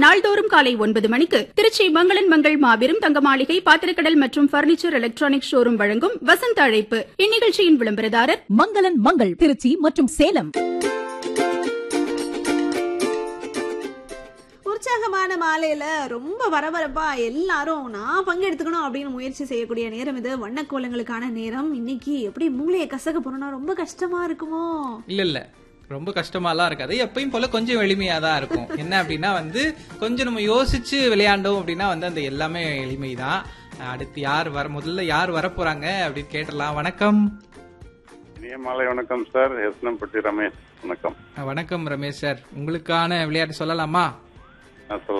நாள்தோறும் காலை ஒன்பது மணிக்கு திருச்சி மங்களன் மங்கள் மாபெரும் தங்க மாளிகை பாத்திரக்கடல் மற்றும் பர்னிச்சர் எலக்ட்ரானிக் ஷோரூம் வழங்கும் வசந்த அழைப்பு இந்நிகழ்ச்சியின் விளம்பரதாரர் மங்களன் மங்கள் திருச்சி மற்றும் சேலம் உற்சாகமான மாலையில ரொம்ப பரபரப்பா எல்லாரும் நான் பங்கெடுத்துக்கணும் அப்படின்னு முயற்சி செய்யக்கூடிய நேரம் இது வண்ணக்கோலங்களுக்கான நேரம் இன்னைக்கு எப்படி மூளையை கசக்க போறோம்னா ரொம்ப கஷ்டமா இருக்குமோ இல்ல இல்ல ரொம்ப கஷ்டமாலாம் இருக்காது எப்பயும் போல கொஞ்சம் எளிமையா தான் இருக்கும் என்ன அப்படின்னா வந்து கொஞ்சம் நம்ம யோசிச்சு விளையாண்டோம் அப்படின்னா வந்து அந்த எல்லாமே எளிமைதான் அடுத்து யார் வர முதல்ல யார் வர போறாங்க அப்படின்னு கேட்டலாம் வணக்கம் இனிய மாலை வணக்கம் சார் எஸ்னம்பட்டி ரமேஷ் வணக்கம் வணக்கம் ரமேஷ் சார் உங்களுக்கான விளையாட்டு சொல்லலாமா நான் சொல்ல